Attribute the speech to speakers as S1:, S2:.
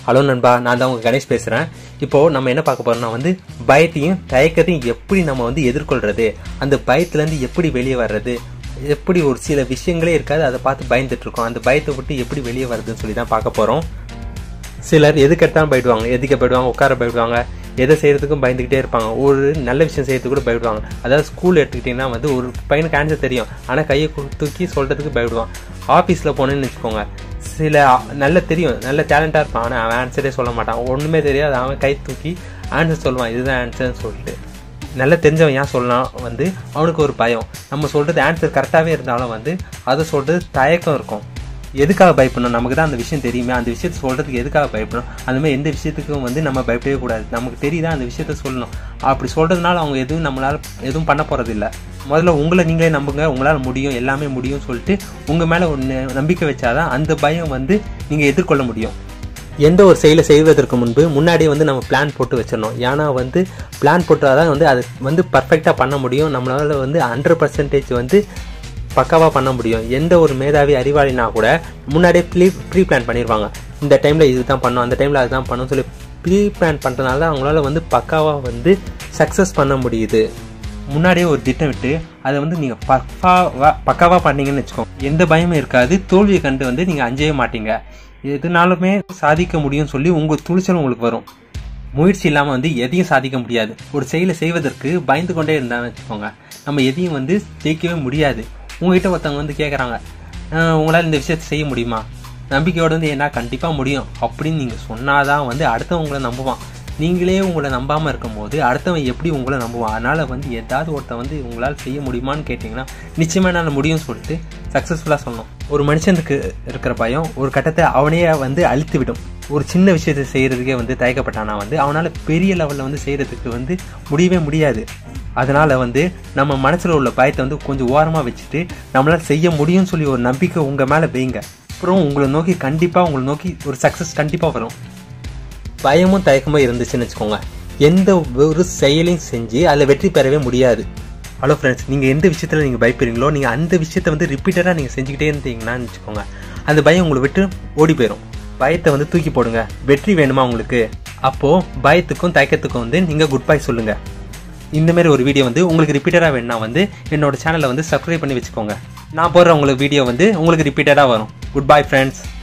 S1: hello நண்பா நான் தான் உங்க கணேஷ் பேசுறேன் இப்போ நம்ம என்ன பார்க்க போறோம்னா வந்து பயத்தையும் தயக்கத்தையும் எப்படி நம்ம வந்து எதிர்கொள்றது அந்த பயத்துல இருந்து எப்படி வெளியே வர்றது எப்படி ஒரு சில விஷயங்களே இருக்காது அதை பார்த்து பயந்துட்டு இருக்கோம் அந்த பயத்தை விட்டு எப்படி வெளியே வர்றதுன்னு சொல்லி தான் பார்க்க போறோம் சிலர் எதுக்கு எடுத்தாலும் பயப்படுவாங்க எதுக்கு பயப்படுவாங்க உட்கார பயப்படுவாங்க எதை செய்யறதுக்கும் பயந்துக்கிட்டே இருப்பாங்க ஒரு நல்ல விஷயம் செய்யறதுக்கு கூட பயப்படுவாங்க அதாவது ஸ்கூல் எடுத்துக்கிட்டிங்கன்னா வந்து ஒரு பையனுக்கு ஆன்சர் தெரியும் ஆனால் கையை கு- தூக்கி சொல்றதுக்கு பயப்படுவான் ஆஃபீஸில் போனேன்னு வச்சுக்கோங்க சில அ- நல்ல தெரியும் நல்ல டேலண்டாக இருப்பான் ஆனால் அவன் ஆன்சரே சொல்ல மாட்டான் ஒன்றுமே தெரியாது அவன் கை தூக்கி ஆன்சர் சொல்லுவான் இதுதான் ஆன்சர்னு சொல்லிட்டு நல்லா தெரிஞ்சவன் ஏன் சொல்லலாம் வந்து அவனுக்கு ஒரு பயம் நம்ம சொல்றது ஆன்சர் கரெக்டாகவே இருந்தாலும் வந்து அதை சொல்றது தயக்கம் இருக்கும் எதுக்காக பயப்படணும் நமக்கு தான் அந்த விஷயம் தெரியுமே அந்த விஷயத்தை சொல்றதுக்கு எதுக்காக பயப்படணும் அந்த மாதிரி எந்த விஷயத்துக்கும் வந்து நம்ம பயப்படவே கூடாது நமக்கு தெரியுதா அந்த விஷயத்த சொல்லணும் அப்படி சொல்றதுனால அவங்க எதுவும் நம்மளால எதுவும் பண்ண போறது இல்ல முதல்ல உங்களை நீங்களே நம்புங்க உங்களால முடியும் எல்லாமே முடியும் சொல்லிட்டு உங்க மேல ஒரு ந- நம்பிக்கை வச்சாதான் அந்த பயம் வந்து நீங்க எதிர்கொள்ள முடியும் எந்த ஒரு செயலை செய்வதற்கு முன்பு முன்னாடியே வந்து நம்ம பிளான் போட்டு வச்சிடணும் ஏன்னா வந்து பிளான் போட்டாதான் வந்து அது வந்து பர்ஃபெக்டாக பண்ண முடியும் நம்மளால வந்து ஹண்ட்ரட் பர்சன்டேஜ் வந்து பக்காவாக பண்ண முடியும் எந்த ஒரு மேதாவி அறிவாளினா கூட முன்னாடியே ப்ரீ ப்ரீ பிளான் பண்ணிடுவாங்க இந்த டைமில் இதுதான் பண்ணணும் அந்த டைமில் அதுதான் பண்ணணும் சொல்லி ப்ரீ பிளான் பண்ணுறதுனால தான் அவங்களால வந்து பக்காவாக வந்து சக்ஸஸ் பண்ண முடியுது முன்னாடியே ஒரு திட்டம் விட்டு அதை வந்து நீங்கள் பக்காவா பக்காவாக பண்ணீங்கன்னு வச்சுக்கோங்க எந்த பயமும் இருக்காது தோல்வியை கண்டு வந்து நீங்கள் அஞ்சவே மாட்டீங்க எதுனாலுமே சாதிக்க முடியும்னு சொல்லி உங்கள் துணிச்சல் உங்களுக்கு வரும் முயற்சி இல்லாமல் வந்து எதையும் சாதிக்க முடியாது ஒரு செயலை செய்வதற்கு பயந்து கொண்டே இருந்தான்னு வச்சுக்கோங்க நம்ம எதையும் வந்து ஜெயிக்கவே முடியாது உங்ககிட்ட ஒருத்தவங்க வந்து கேட்குறாங்க உங்களால் இந்த விஷயத்தை செய்ய முடியுமா நம்பிக்கையோட வந்து என்ன கண்டிப்பாக முடியும் அப்படின்னு நீங்கள் சொன்னாதான் வந்து அடுத்தவங்க உங்களை நம்புவான் நீங்களே உங்களை நம்பாமல் இருக்கும்போது அடுத்தவன் எப்படி உங்களை நம்புவான் அதனால் வந்து ஏதாவது ஒருத்தன் வந்து உங்களால் செய்ய முடியுமான்னு கேட்டிங்கன்னா நிச்சயமாக என்னால் முடியும்னு சொல்லிட்டு சக்ஸஸ்ஃபுல்லாக சொல்லணும் ஒரு மனுஷனுக்கு இருக்கிற பயம் ஒரு கட்டத்தை அவனையே வந்து அழித்து விடும் ஒரு சின்ன விஷயத்தை செய்யறதுக்கே வந்து தயக்கப்பட்டானா வந்து அவனால் பெரிய லெவலில் வந்து செய்யறதுக்கு வந்து முடியவே முடியாது அதனால வந்து நம்ம மனசுல உள்ள பயத்தை வந்து கொஞ்சம் ஓரமா வச்சுட்டு நம்மளால செய்ய முடியும்னு சொல்லி ஒரு நம்பிக்கை உங்க மேல வைங்க அப்புறம் உங்களை நோக்கி கண்டிப்பா உங்களை நோக்கி ஒரு சக்சஸ் கண்டிப்பா வரும் பயமும் தயக்கமும் இருந்துச்சுன்னு வச்சுக்கோங்க எந்த ஒரு செயலையும் செஞ்சு அதில் வெற்றி பெறவே முடியாது ஹலோ ஃப்ரெண்ட்ஸ் நீங்கள் எந்த விஷயத்தில் நீங்கள் பயப்படுறீங்களோ நீங்கள் அந்த விஷயத்தை வந்து ரிப்பீட்டடாக நீங்கள் செஞ்சுக்கிட்டே இருந்தீங்கன்னா வச்சுக்கோங்க அந்த பயம் உங்களை விட்டு ஓடி போயிடும் பயத்தை வந்து தூக்கி போடுங்க வெற்றி வேணுமா உங்களுக்கு அப்போது பயத்துக்கும் தயக்கத்துக்கும் வந்து நீங்கள் குட் பை சொல்லுங்கள் இந்த மாதிரி ஒரு வீடியோ வந்து உங்களுக்கு ரிப்பீட்டடாக வேணும்னா வந்து என்னோட சேனலை வந்து சப்ஸ்கிரைப் பண்ணி வச்சுக்கோங்க நான் போடுற உங்களுக்கு வீடியோ வந்து உங்களுக்கு ரிப்பீட்டடாக வரும் குட் பை ஃப்ரெண்ட்ஸ்